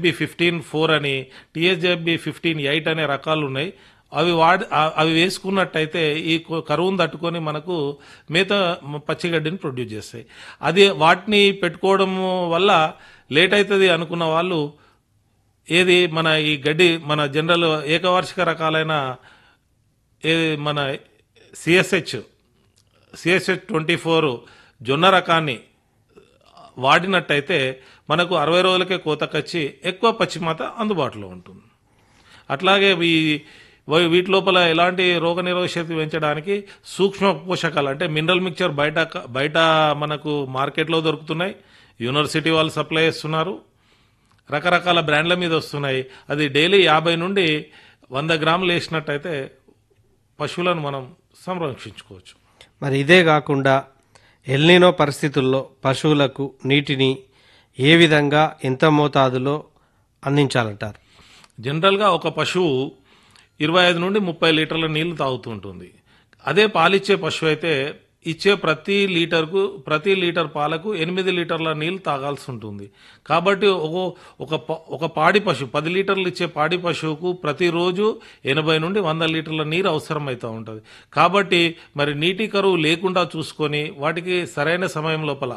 టీఎస్జెడ్బి fifteen four అని టీఎస్జెడ్బి fifteen eight అనే రకాలు ఉన్నాయి అవి వాడి ఆ- అవి వేసుకున్నట్టయితే ఈ కొ- కరువును తట్టుకొని మనకు మిగతా పచ్చిగడ్డిని ప్రొడ్యూస్ చేస్తాయి అది వాటిని పెట్టుకోవడం వల్ల లేట్ అవుతుంది అనుకున్న వాళ్ళు ఏది మన ఈ గడ్డి మన జనరల్ ఏకవార్షిక రకాలైన ఏది మన సిఎస్హెచ్ సిఎస్హెచ్ ట్వంటీ ఫోర్ జొన్న రకాన్ని వాడినట్టయితే మనకు అరవై రోజులకే కోతకొచ్చి ఎక్కువ పచ్చిమాత అందుబాటులో ఉంటుంది అట్లాగే ఈ వీ- వీటి లోపల ఎలాంటి రోగ నిరోధశక్తి పెంచడానికి సూక్ష్మ పోషకాలు అంటే మినరల్ మిక్చర్ బయట బయట మనకు మార్కెట్లో దొరుకుతున్నాయి యూనివర్సిటీ వాళ్ళు సప్లై చేస్తున్నారు రకరకాల బ్రాండ్ల మీద వస్తున్నాయి అది డైలీ యాభై నుండి వంద గ్రాములు వేసినట్టయితే పశువులను మనం సంరక్షించుకోవచ్చు మరి ఇదే కాకుండా ఎల్నినో పరిస్థితుల్లో పశువులకు నీటిని ఏ విధంగా ఎంత మోతాదులో అందించాలంటారు జనరల్గా ఒక పశువు ఇరవై ఐదు నుండి ముప్పై లీటర్ల నీళ్లు తాగుతూ ఉంటుంది అదే పాలిచ్చే పశువు అయితే ఇచ్చే ప్రతి లీటర్కు ప్రతి లీటర్ పాలకు ఎనిమిది లీటర్ల నీళ్లు తాగాల్సి ఉంటుంది కాబట్టి ఒక ఒక ప- ఒక పాడి పశువు పది లీటర్లు ఇచ్చే పాడి పశువుకు ప్రతిరోజు ఎనభై నుండి వంద లీటర్ల నీరు అవసరమవుతూ ఉంటుంది కాబట్టి మరి నీటి కరువు లేకుండా చూసుకొని వాటికి సరైన సమయం లోపల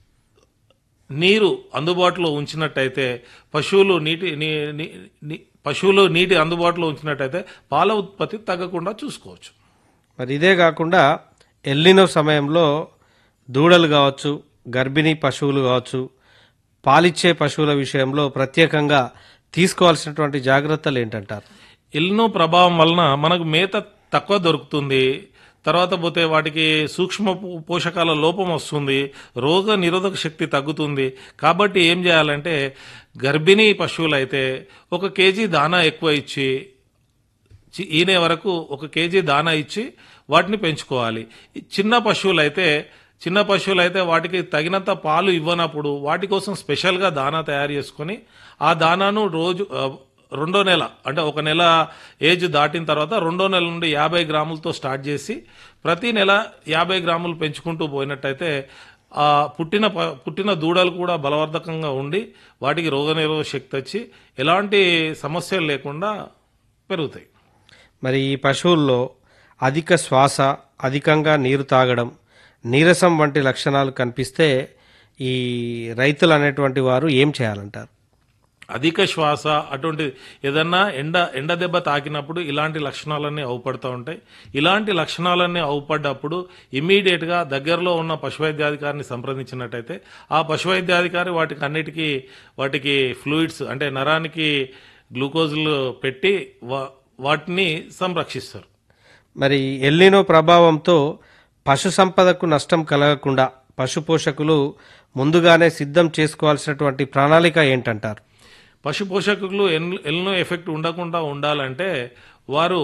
నీరు అందుబాటులో ఉంచినట్టయితే పశువులు నీటి నీ- నీ- నీ- పశువులు నీటి అందుబాటులో ఉంచినట్టయితే పాల ఉత్పత్తి తగ్గకుండా చూసుకోవచ్చు మరి ఇదే కాకుండా ఎల్లినో సమయంలో దూడలు కావచ్చు గర్భిణీ పశువులు కావచ్చు పాలిచ్చే పశువుల విషయంలో ప్రత్యేకంగా తీసుకోవాల్సినటువంటి జాగ్రత్తలు ఏంటంటారు ఎల్నో ప్రభావం వలన మనకు మేత తక్కువ దొరుకుతుంది తర్వాత పోతే వాటికి సూక్ష్మ పో- పోషకాల లోపం వస్తుంది రోగ నిరోధక శక్తి తగ్గుతుంది కాబట్టి ఏం చేయాలంటే గర్భిణీ పశువులు అయితే ఒక కేజీ దానా ఎక్కువ ఇచ్చి చి- ఈనే వరకు ఒక కేజీ దానా ఇచ్చి వాటిని పెంచుకోవాలి ఈ చిన్న పశువులు అయితే చిన్న పశువులు అయితే వాటికి తగినంత పాలు ఇవ్వనప్పుడు వాటి కోసం స్పెషల్గా దానా తయారు చేసుకొని ఆ దానాను రోజు ఆ, రెండో నెల అంటే ఒక నెల ఏజ్ దాటిన తర్వాత రెండో నెల నుండి యాభై గ్రాములతో స్టార్ట్ చేసి ప్రతి నెల యాభై గ్రాములు పెంచుకుంటూ పోయినట్టయితే ఆ పుట్టిన ప- పుట్టిన దూడలు కూడా బలవర్ధకంగా ఉండి వాటికి రోగనిరోధక శక్తి వచ్చి ఎలాంటి సమస్యలు లేకుండా పెరుగుతాయి మరి ఈ పశువుల్లో అధిక శ్వాస అధికంగా నీరు తాగడం నీరసం వంటి లక్షణాలు కనిపిస్తే ఈ రైతులు అనేటువంటి వారు ఏం చేయాలంటారు అధిక శ్వాస అటువంటి ఏదన్నా ఎండ ఎండ దెబ్బ తాకినప్పుడు ఇలాంటి లక్షణాలన్నీ అవుపడుతూ ఉంటాయి ఇలాంటి లక్షణాలన్నీ అవుపడ్డప్పుడు ఇమ్మీడియట్ గా దగ్గరలో ఉన్న పశువైద్యాధికారిని సంప్రదించినట్టయితే ఆ పశువైద్యాధికారి వాటికి అన్నిటికీ వాటికి ఫ్లూయిడ్స్ అంటే నరానికి గ్లూకోజులు పెట్టి వా- వాటిని సంరక్షిస్తారు మరి ఎల్లినో ప్రభావంతో పశు సంపదకు నష్టం కలగకుండా పశు పోషకులు ముందుగానే సిద్ధం చేసుకోవాల్సినటువంటి ప్రణాళిక ఏంటంటారు పశు పోషకులు ఎన్- ఎన్నో ఎఫెక్ట్ ఉండకుండా ఉండాలంటే వారు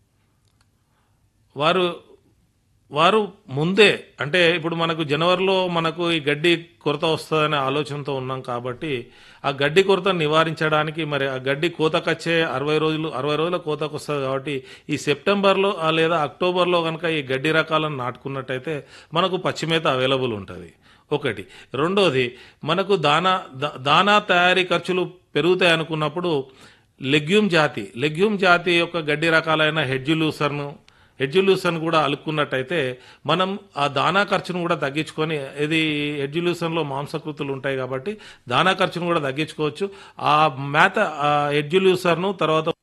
వారు వారు ముందే అంటే ఇప్పుడు మనకు జనవరిలో మనకు ఈ గడ్డి కొరత వస్తుందనే ఆలోచనతో ఉన్నాం కాబట్టి ఆ గడ్డి కొరత నివారించడానికి మరి ఆ గడ్డి కోతకొచ్చే అరవై రోజులు అరవై రోజుల కోతకు వస్తుంది కాబట్టి ఈ సెప్టెంబర్లో ఆ లేదా అక్టోబర్లో కనుక ఈ గడ్డి రకాలను నాటుకున్నట్టయితే మనకు పచ్చిమేత అవైలబుల్ ఉంటుంది ఒకటి రెండోది మనకు దానా దా- దానా తయారీ ఖర్చులు పెరుగుతాయి అనుకున్నప్పుడు లెగ్యూమ్ జాతి లెగ్యూమ్ జాతి యొక్క గడ్డి రకాలైన హెడ్జులూసర్ను హెడ్జులూసన్ కూడా అలుక్కున్నట్టయితే మనం ఆ దానా ఖర్చును కూడా తగ్గించుకొని ఇది హెడ్జులూసన్లో మాంసకృతులు ఉంటాయి కాబట్టి దానా ఖర్చును కూడా తగ్గించుకోవచ్చు ఆ మేత ఆ హెడ్జులూసర్ను తర్వాత